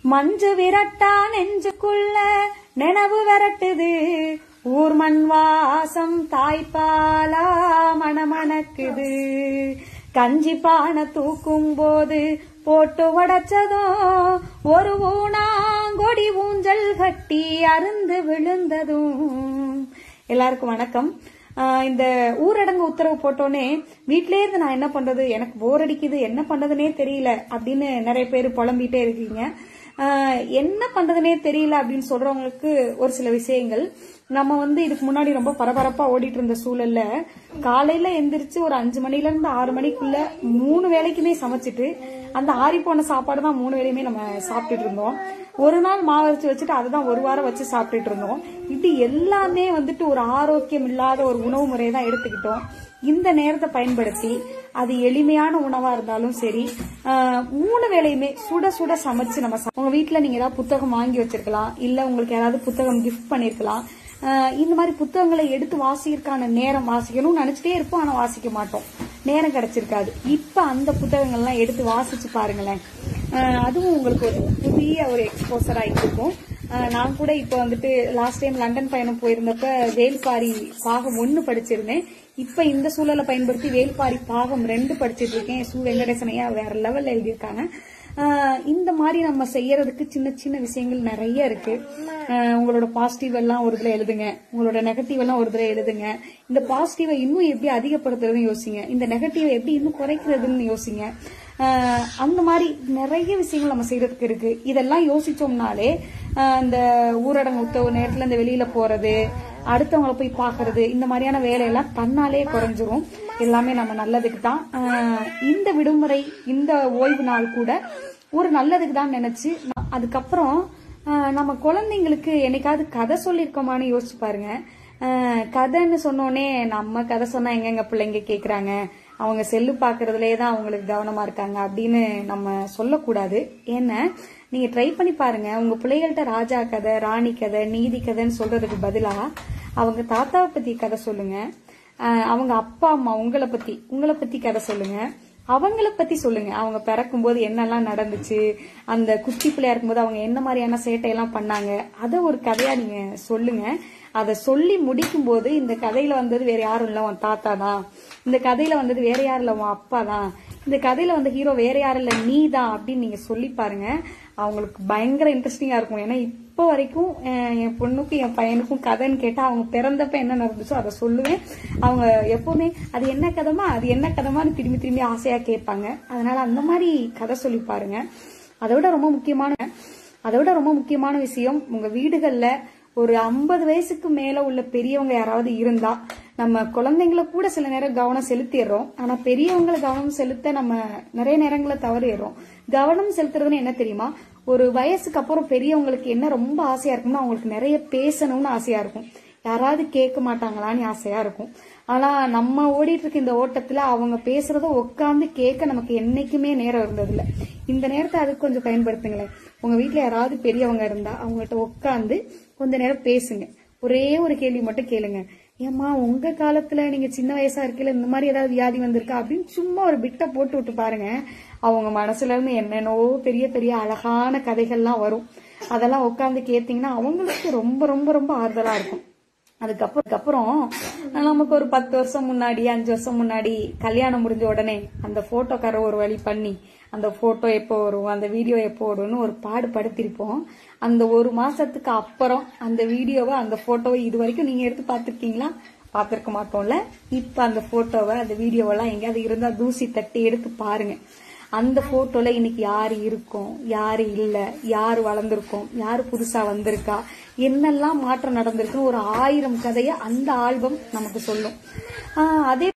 மஞ்சு விரட்டா நெஞ்சுக்குள்ள நினைவு விரட்டுது ஊர் மண் வாசம் தாய்ப்பாலா மணமணக்குது கஞ்சி பானை தூக்கும் போது போட்டு உடைச்சதும் ஒரு ஊனாங்கொடி ஊஞ்சல் கட்டி அருந்து விழுந்ததும் எல்லாருக்கும் வணக்கம் ஆஹ் இந்த ஊரடங்கு உத்தரவு போட்டோன்னே வீட்டிலே இருந்து நான் என்ன பண்றது எனக்கு போர் அடிக்குது என்ன பண்றதுனே தெரியல அப்படின்னு நிறைய பேர் புலம்பிட்டே இருக்கீங்க ஆஹ் என்ன பண்றதுனே தெரியல அப்படின்னு சொல்றவங்களுக்கு ஒரு சில விஷயங்கள் நம்ம வந்து இதுக்கு முன்னாடி ரொம்ப பரபரப்பா ஓடிட்டு இருந்த சூழல்ல காலையில எந்திரிச்சு ஒரு அஞ்சு மணில இருந்து ஆறு மணிக்குள்ள மூணு வேளைக்குமே சமைச்சிட்டு அந்த ஆறி போன சாப்பாடு தான் மூணு வேளையுமே நம்ம சாப்பிட்டுட்டு இருந்தோம் ஒரு நாள் மாவு அரைச்சு வச்சுட்டு அதை தான் ஒரு வாரம் வச்சு சாப்பிட்டுட்டு இருந்தோம் இது எல்லாமே வந்துட்டு ஒரு ஆரோக்கியம் இல்லாத ஒரு உணவு முறையை தான் எடுத்துக்கிட்டோம் இந்த நேரத்தை பயன்படுத்தி அது எளிமையான உணவா இருந்தாலும் சரி ஆஹ், மூணு வேளையுமே சுட சுட சமைச்சு நம்ம சா- உங்க வீட்ல நீங்க ஏதாவது புத்தகம் வாங்கி வச்சிருக்கலாம் இல்ல உங்களுக்கு யாராவது புத்தகம் கிஃப்ட் பண்ணிருக்கலாம் ஆஹ், இந்த மாதிரி புத்தகங்களை எடுத்து வாசிக்கிறதுக்கான நேரம் வாசிக்கணும்னு நினைச்சிட்டே இருப்போம் ஆனா வாசிக்க மாட்டோம் நேரம் கிடைச்சிருக்காது இப்ப அந்த புத்தகங்கள்லாம் எடுத்து வாசிச்சு பாருங்களேன் ஆஹ், அதுவும் உங்களுக்கு ஒரு புதிய ஒரு எக்ஸ்போசரா இருக்கும் ஆஹ், நான் கூட இப்ப வந்துட்டு லாஸ்ட் டைம் லண்டன் பயணம் போயிருந்தப்ப வேல்பாரி பாகம் ஒன்னு படிச்சிருந்தேன் இப்ப இந்த சூழலை பயன்படுத்தி வேல்பாரி பாகம் ரெண்டு படிச்சிட்டு இருக்கேன் சு வெங்கடேசனையா வேற லெவல்ல எழுதியிருக்காங்க ஆஹ் இந்த மாதிரி நம்ம செய்யறதுக்கு சின்ன சின்ன விஷயங்கள் நிறைய இருக்கு ஆஹ் உங்களோட பாசிட்டிவ் எல்லாம் ஒரு இதுல எழுதுங்க உங்களோட நெகட்டிவ் எல்லாம் ஒரு இதுல எழுதுங்க இந்த பாசிட்டிவை இன்னும் எப்படி அதிகப்படுத்துறதுன்னு யோசிங்க இந்த நெகட்டிவை எப்படி இன்னும் குறைக்கிறதுன்னு யோசிங்க ஆஹ் அந்த மாதிரி நிறைய விஷயங்கள் நம்ம செய்யறதுக்கு இருக்கு இதெல்லாம் யோசிச்சோம்னாலே ஆஹ் இந்த ஊரடங்கு உத்தரவு நேரத்துல இந்த வெளியில போறது அடுத்தவங்கள போய் பாக்குறது இந்த மாதிரியான வேலையெல்லாம் தன்னாலே குறைஞ்சிரும் எல்லாமே நம்ம நல்லதுக்கு தான் ஆஹ் இந்த விடுமுறை இந்த ஓய்வு நாள் கூட ஒரு நல்லதுக்கு தான் நினைச்சு நான் அதுக்கப்புறம் ஆஹ் நம்ம குழந்தைங்களுக்கு என்னைக்காவது கதை சொல்லியிருக்கோமான்னு யோசிச்சு பாருங்க ஆஹ் கதைன்னு சொன்னோனே நம்ம கதை சொன்னா எங்கெங்க பிள்ளைங்க கேக்குறாங்க அவங்க செல்லு பாக்குறதுலயே தான் அவங்களுக்கு கவனமா இருக்காங்க அப்படின்னு நம்ம சொல்லக்கூடாது ஏன்னா நீங்க ட்ரை பண்ணி பாருங்க உங்க பிள்ளைகள்ட்ட ராஜா கதை ராணி கதை நீதி கதைன்னு சொல்றதுக்கு பதிலா அவங்க தாத்தாவை பத்தி கதை சொல்லுங்க ஆஹ் அவங்க அப்பா அம்மா உங்களை பத்தி உங்களை பத்தி கதை சொல்லுங்க அவங்கள பத்தி சொல்லுங்க அவங்க பிறக்கும் போது என்னெல்லாம் நடந்துச்சு அந்த குட்டி பிள்ளையா இருக்கும்போது அவங்க என்ன மாதிரியான சேட்டையெல்லாம் பண்ணாங்க அதை ஒரு கதையா நீங்க சொல்லுங்க அதை சொல்லி முடிக்கும் போது இந்த கதையில வந்தது வேற யாரும் இல்ல உன் தாத்தா தான் இந்த கதையில வந்தது வேற யாரும் இல்ல உன் அப்பா தான் இந்த கதையில வந்த ஹீரோ வேற யாரும் இல்ல நீ தான் அப்படின்னு நீங்க சொல்லி பாருங்க அவங்களுக்கு பயங்கர இன்ட்ரெஸ்டிங்கா இருக்கும் ஏன்னா இப்போ வரைக்கும் அஹ், என் பொண்ணுக்கும் என் பையனுக்கும் கதைன்னு கேட்டா அவங்க பிறந்தப்ப என்ன நடந்துச்சோ அதை சொல்லுவேன் அவங்க எப்பவுமே அது என்ன கதைமா அது என்ன கதைமான்னு திரும்பி திரும்பி ஆசையா கேட்பாங்க அதனால அந்த மாதிரி கதை சொல்லி பாருங்க அதை விட ரொம்ப முக்கியமான அதை விட ரொம்ப முக்கியமான விஷயம் உங்க வீடுகள்ல ஒரு ஐம்பது வயசுக்கு மேல உள்ள பெரியவங்க யாராவது இருந்தா நம்ம குழந்தைங்கள கூட சில நேரம் கவனம் செலுத்திடுறோம் ஆனா பெரியவங்களை கவனம் செலுத்த நம்ம நிறைய நேரங்கள தவறிடுறோம் கவனம் செலுத்துறதுன்னு என்ன தெரியுமா ஒரு வயசுக்கு அப்புறம் பெரியவங்களுக்கு என்ன ரொம்ப ஆசையா இருக்கும்னா அவங்களுக்கு நிறைய பேசணும்னு ஆசையா இருக்கும் யாராவது கேட்க மாட்டாங்களான்னு ஆசையா இருக்கும் ஆனா நம்ம ஓடிட்டு இருக்க இந்த ஓட்டத்துல அவங்க பேசுறத உட்காந்து கேட்க நமக்கு என்னைக்குமே நேரம் இருந்ததில்ல இந்த நேரத்தை அதுக்கு கொஞ்சம் பயன்படுத்துங்களேன் உங்க வீட்ல யாராவது பெரியவங்க இருந்தா அவங்ககிட்ட உட்காந்து கொஞ்ச நேரம் பேசுங்க ஒரே ஒரு கேள்வி மட்டும் கேளுங்க ஏம்மா உங்க காலத்துல நீங்க சின்ன வயசா இருக்கல இந்த மாதிரி ஏதாவது வியாதி வந்திருக்கா அப்படின்னு சும்மா ஒரு பிட்ட போட்டு விட்டு பாருங்க அவங்க மனசுல இருந்து என்னென்னவோ பெரிய பெரிய அழகான கதைகள்லாம் வரும் அதெல்லாம் உட்காந்து கேட்டீங்கன்னா அவங்களுக்கு ரொம்ப ரொம்ப ரொம்ப ஆறுதலா இருக்கும் அதுக்கப்புறம் அதுக்கப்புறம் நமக்கு ஒரு பத்து வருஷம் முன்னாடி அஞ்சு வருஷம் முன்னாடி கல்யாணம் முடிஞ்ச உடனே அந்த போட்டோக்கார ஒரு வழி பண்ணி அந்த போட்டோ எப்போ வரும் அந்த வீடியோ எப்போ வரும்னு ஒரு பாடு படுத்திருப்போம் அந்த ஒரு மாசத்துக்கு அப்புறம் அந்த வீடியோவை அந்த போட்டோவை இது வரைக்கும் நீங்க எடுத்து பார்த்திருக்கீங்களா பார்த்திருக்க மாட்டோம்ல இப்ப அந்த போட்டோவை அந்த வீடியோவெல்லாம் எங்கேயாவது இருந்தா தூசி தட்டி எடுத்து பாருங்க அந்த போட்டோல இன்னைக்கு யாரு இருக்கோம் யாரு இல்ல யாரு வளர்ந்திருக்கோம் யாரு புதுசா வந்திருக்கா என்னெல்லாம் மாற்றம் நடந்திருக்குன்னு ஒரு ஆயிரம் கதைய அந்த ஆல்பம் நமக்கு சொல்லும் ஆஹ் அதே